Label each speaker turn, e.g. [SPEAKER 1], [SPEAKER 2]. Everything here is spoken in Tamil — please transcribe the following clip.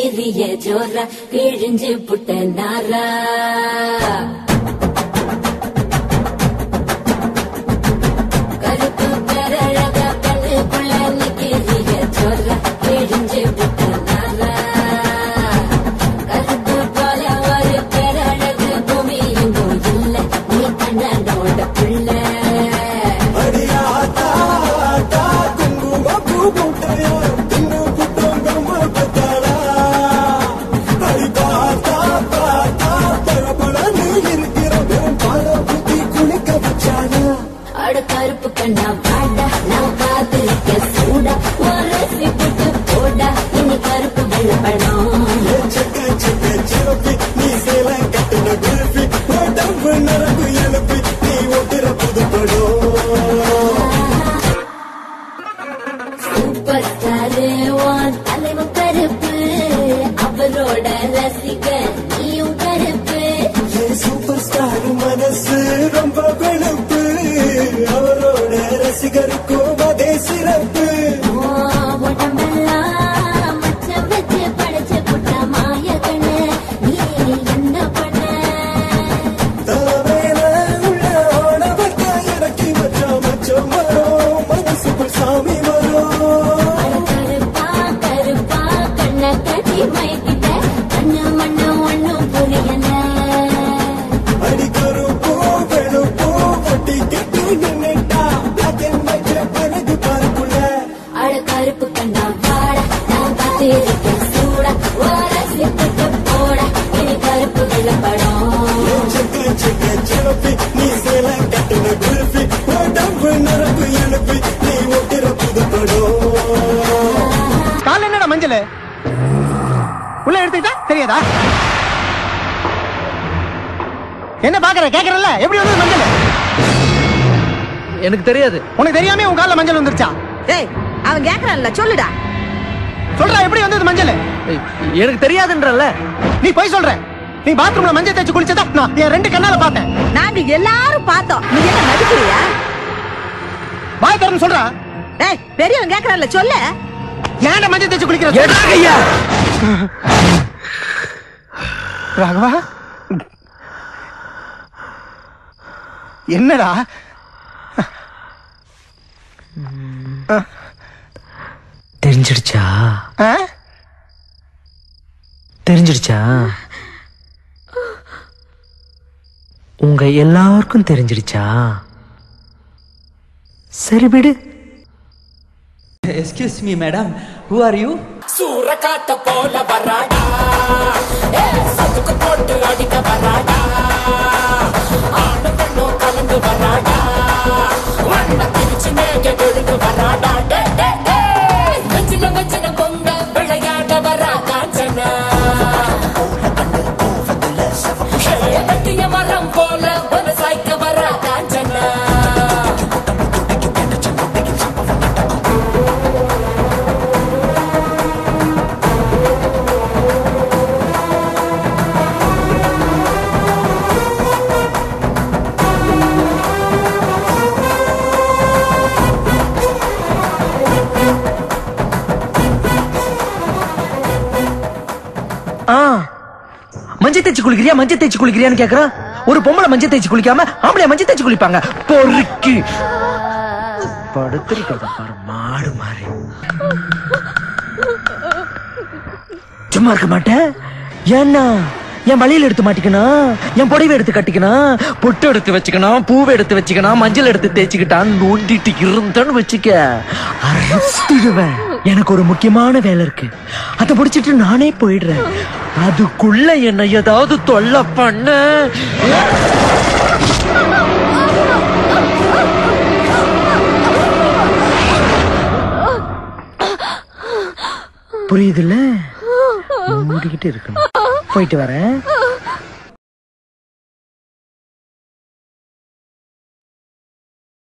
[SPEAKER 1] நிக்கிறிய ஜோரா கிழிஞ்சு புட்ட நாரா கருப்பு பெரழக கண்ணுக்குள்ள நிக்கிறிய ஜோரா கிழிஞ்சு புட்ட நாரா கருப்பு போல ஒரு பெரழகு பூமி எங்கும் இல்ல நீ கண்ணனோட பிள்ளை
[SPEAKER 2] அடியாத்தா ஆத்தா குங்கும பூ போட்டையா தின்னு புத்தங்கம்மா பத்தாளா அடி பார்த்தா பார்த்தா பழபழன்னு இருக்கிற வெறும் பால புத்தி குளிக்க வச்சானா
[SPEAKER 1] அட கருப்பு கண்ணா பாடா நான் காத்திருக்க சூடா ஒரு சிப்புட்டு போடா இனி கருப்பு வெள்ள படம்
[SPEAKER 2] செக்க செக்க சிறப்பி நீ சேல கட்டின குருப்பி உடம்பு நரம்பு எழுப்பி நீ ஒட்டுற புதுப்படும்
[SPEAKER 1] சூப்பர் ஸ்டாரு உன் தலைவன் கருப்பு அவரோட ரசிகர் நீயும் கருப்பு
[SPEAKER 2] சூப்பர் ஸ்டார் மனசு ரொம்ப வெளுப்பு அவரோட ரசிகருக்கும் அதே சிறப்பு
[SPEAKER 1] உன் உடம்பெல்லாம் மச்சம் வச்சு படைச்சு புட்ட மாய கண்ணு நீ என்ன பண்ண
[SPEAKER 2] தலைமையில உள்ள ஆணவத்தை இறக்கி வச்சா மச்சம் வரும் மனசுக்குள் சாமி வரும்
[SPEAKER 1] அட கருப்பா கருப்பா கண்ண கட்டி மைக்கிட்ட கண்ணு மண்ணு ஒண்ணும் புரியல
[SPEAKER 2] அடிக்கொரு பூ வெளுப்பூ ஒட்டி கெட்டி நின்னுட்டா black and white பழகு பார்க்குள்ள
[SPEAKER 1] அட கருப்பு கண்ணா வாடா நான் காத்திருக்கேன் சூடா ஓரசி புட்டு போடா இனி கருப்பு வெள்ளப்படம்
[SPEAKER 2] செக்க செக்க சிறப்பி நீ சேல கட்டின குருப்பி உடம்பு நரம்பு எழுப்பி நீ ஒட்டுற புதுப்படும்
[SPEAKER 3] கால என்னடா மஞ்சள் உள்ள எடுத்துக்கிட்டா தெரியாதா என்ன பாக்குற கேக்குறல்ல எப்படி வந்தது மஞ்சள்
[SPEAKER 4] எனக்கு தெரியாது
[SPEAKER 3] உனக்கு தெரியாம உன் கால்ல மஞ்சள் வந்துருச்சா
[SPEAKER 5] ஏய் அவன் கேக்குறான்ல சொல்லுடா
[SPEAKER 3] சொல்றா எப்படி வந்தது மஞ்சள்
[SPEAKER 4] ஏய், எனக்கு தெரியாதுன்றல்ல
[SPEAKER 3] நீ போய் சொல்ற நீ பாத்ரூம்ல மஞ்சள் தேய்ச்சு குளிச்சதா நான் என் ரெண்டு கண்ணால பார்த்தேன்
[SPEAKER 5] நாங்க எல்லாரும் பார்த்தோம் நீ என்ன நடிக்கிறியா
[SPEAKER 3] வாய் தரணும் சொல்றா
[SPEAKER 5] ஏய் பெரியவன் கேக்குறான்ல சொல்லு
[SPEAKER 3] ஏன்டா மஞ்சள் தேய்ச்சு குளிக்கிற
[SPEAKER 4] எடுத்துக்க ஐயா
[SPEAKER 3] ராகவா என்னடா
[SPEAKER 4] தெரிஞ்சிடுச்சா
[SPEAKER 3] ஆ?
[SPEAKER 4] தெரிஞ்சிடுச்சா உங்க எல்லாருக்கும் தெரிஞ்சிடுச்சா சரி விடு
[SPEAKER 6] Excuse me, madam. Who are you?
[SPEAKER 2] சூறக்காத்த போல வராடா ஏ, சதுக்கு போட்டு அடிக்க வராடா ஆணு பெண்ணும் கலந்து வராடா வண்ண பிரிச்சு மேக விழுந்து வராடா டே, டே, டே. வெச்சின வெச்சின பொங்க விளையாட வரா காஞ்சனா ஏ, வெட்டிய மரம் போல ஒரு சாய்க்க வரா காஞ்சனா
[SPEAKER 4] ஆ மஞ்சள் தேய்ச்சி குளிக்கிறியா மஞ்சள் தேய்ச்சி குளிக்கிறியான்னு கேக்குறான் ஒரு பொம்பளை மஞ்சள் தேய்ச்சி குளிக்காம ஆம்பளை மஞ்சள் தேய்ச்சி குளிப்பாங்க பொறுக்கி படுத்திருக்கிறத பாரு மாடு மாறி சும்மா இருக்க மாட்டேன் ஏன்னா என் வழியில எடுத்து மாட்டிக்கணும் என் புடவை எடுத்து கட்டிக்கணும் பொட்டு எடுத்து வச்சுக்கணும் பூவை எடுத்து வச்சுக்கணும் மஞ்சள் எடுத்து தேய்ச்சிக்கிட்டான் நோண்டிட்டு இருந்தேன்னு வச்சுக்க அறுத்துடுவேன் எனக்கு ஒரு முக்கியமான வேலை இருக்கு அதை முடிச்சிட்டு நானே போயிடுறேன் அதுக்குள்ள என்ன ஏதாவது தொல்லை பண்ண புரியுதுல்ல மூடிக்கிட்டு இருக்கணும் போயிட்டு வரேன்